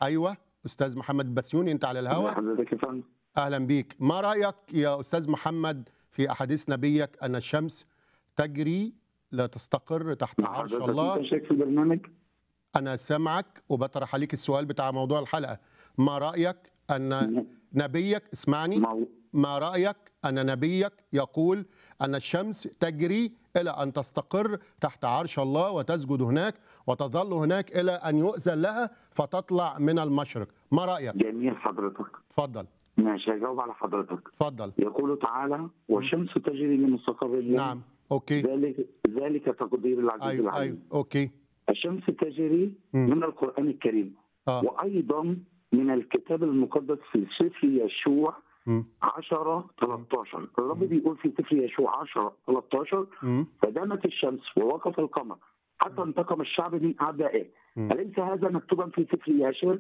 ايوه استاذ محمد بسيوني انت على الهواء حضرتك يا فندم اهلا بيك ما رايك يا استاذ محمد في احاديث نبيك ان الشمس تجري لا تستقر تحت مع عرش حضرتك الله انت شايف في البرنامج انا سامعك وبطرح عليك السؤال بتاع موضوع الحلقه ما رايك ان نبيك اسمعني مو... ما رايك ان نبيك يقول ان الشمس تجري الى ان تستقر تحت عرش الله وتسجد هناك وتظل هناك الى ان يؤذن لها فتطلع من المشرق ما رايك جميل حضرتك اتفضل ماشي هجاوب على حضرتك اتفضل يقول تعالى والشمس تجري لمستقر الله نعم اوكي ذلك ذلك تقدير العزيز ايوه ايوه العليم اوكي الشمس تجري مم. من القرآن الكريم اه وأيضا من الكتاب المقدس في سفر يشوع مم. 10 13 الرب بيقول في سفر يشوع 10 13 مم. فدامت الشمس ووقف القمر حتى انتقم الشعب من أعدائه مم. أليس هذا مكتوبا في سفر ياشر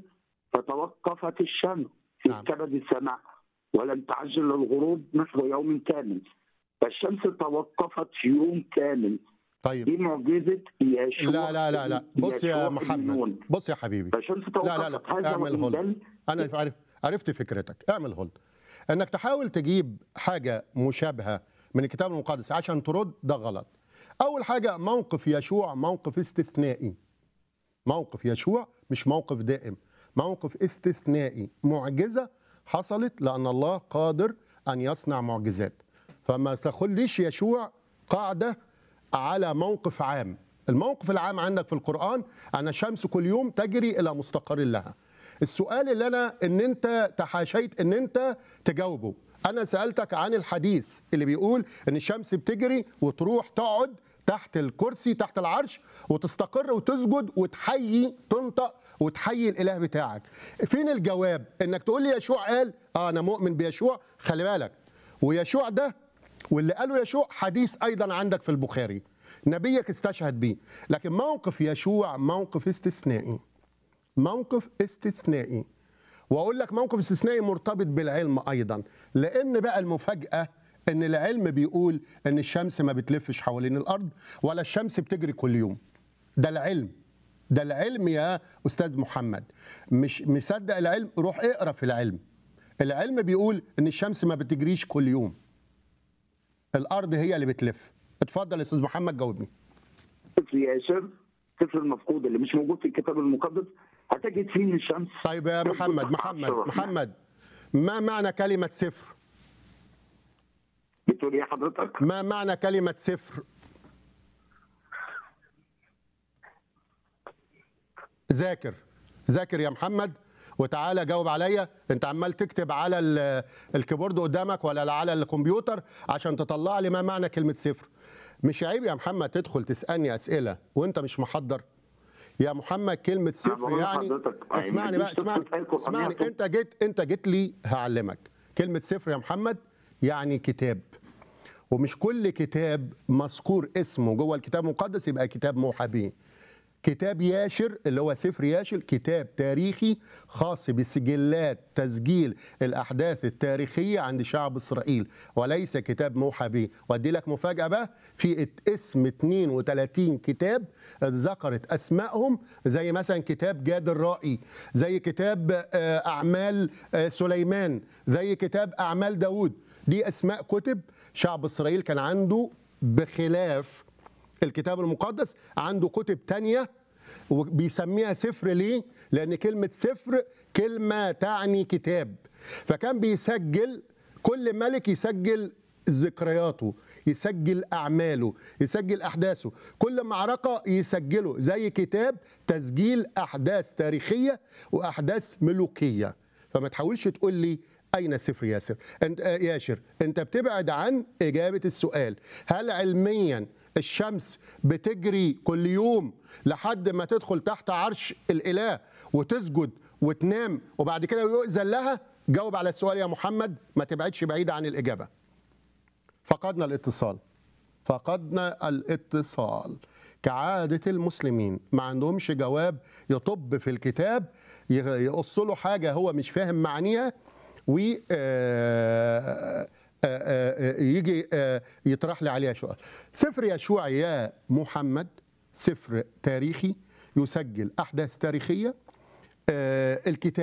فتوقفت الشمس في نعم. كبد السماء ولم تعجل الغروب نحو يوم كامل فالشمس توقفت يوم كامل طيب دي معجزة يشوع لا لا لا لا بص يا يشوع بن محمد نون. بص يا حبيبي فالشمس لا لا لا توقفت هذا اعمل وإن هولد دل انا عارف عرفت فكرتك اعمل هولد انك تحاول تجيب حاجه مشابهه من الكتاب المقدس عشان ترد ده غلط اول حاجه موقف يشوع موقف استثنائي موقف يشوع مش موقف دائم موقف استثنائي معجزه حصلت لان الله قادر ان يصنع معجزات فما تاخدليش يشوع قاعده على موقف عام الموقف العام عندك في القرآن أن الشمس كل يوم تجري إلى مستقر لها السؤال اللي أنا إن أنت تحاشيت إن أنت تجاوبه أنا سألتك عن الحديث اللي بيقول إن الشمس بتجري وتروح تقعد تحت الكرسي تحت العرش وتستقر وتسجد وتحيي تنطق وتحيي الاله بتاعك فين الجواب انك تقول لي يشوع قال اه انا مؤمن بيشوع خلي بالك ويشوع ده واللي قاله يشوع حديث ايضا عندك في البخاري نبيك استشهد بيه لكن موقف يشوع موقف استثنائي موقف استثنائي واقول لك موقف استثنائي مرتبط بالعلم ايضا لان بقى المفاجاه ان العلم بيقول ان الشمس ما بتلفش حوالين الارض ولا الشمس بتجري كل يوم ده العلم ده العلم يا استاذ محمد مش مصدق العلم روح اقرا في العلم العلم بيقول ان الشمس ما بتجريش كل يوم الارض هي اللي بتلف اتفضل يا استاذ محمد جاوبني سفر ياشر سفر المفقود اللي مش موجود في الكتاب المقدس هتجد فيه إن الشمس طيب يا محمد محمد محمد ما معنى كلمه صفر بتقول ايه حضرتك؟ ما معنى كلمه صفر ذاكر ذاكر يا محمد وتعالى جاوب عليا انت عمال تكتب على ال- الكيبورد قدامك ولا على الكمبيوتر عشان تطلع لي ما معنى كلمه صفر مش عيب يا محمد تدخل تسالني اسئله وانت مش محضر يا محمد كلمه صفر بقول يعني لحضرتك، يعني اسمعني بقى مفيش صفر اسمعني في القرآن اسمعني يا انت جيت انت جيت لي هعلمك كلمه صفر يا محمد يعني كتاب ومش كل كتاب مذكور اسمه جوه الكتاب المقدس يبقى كتاب موحى به كتاب ياشر اللي هو سفر ياشر كتاب تاريخي خاص بسجلات تسجيل الاحداث التاريخيه عند شعب اسرائيل وليس كتاب موحى به وادي لك مفاجاه بقى في اسم 32 كتاب ذكرت اسمائهم زي مثلا كتاب جاد الرائي زي كتاب آه، اعمال آه، سليمان زي كتاب اعمال داود دي اسماء كتب شعب اسرائيل كان عنده بخلاف الكتاب المقدس عنده كتب تانية وبيسميها سفر ليه؟ لأن كلمة سفر كلمة تعني كتاب فكان بيسجل كل ملك يسجل ذكرياته يسجل أعماله يسجل أحداثه كل معركة يسجله زي كتاب تسجيل أحداث تاريخية وأحداث ملوكية فما تحاولش تقول لي اين سفر ياسر انت آه، ياشر انت بتبعد عن اجابه السؤال هل علميا الشمس بتجري كل يوم لحد ما تدخل تحت عرش الاله وتسجد وتنام وبعد كده يؤذن لها جاوب على السؤال يا محمد ما تبعدش بعيد عن الاجابه فقدنا الاتصال فقدنا الاتصال كعادة المسلمين ما عندهمش جواب يطب في الكتاب يقص له حاجة هو مش فاهم معانيها و آه، آه، آه، يجي آه، يطرح لي عليها سؤال سفر يشوع يا محمد سفر تاريخي يسجل أحداث تاريخية آه، الكتاب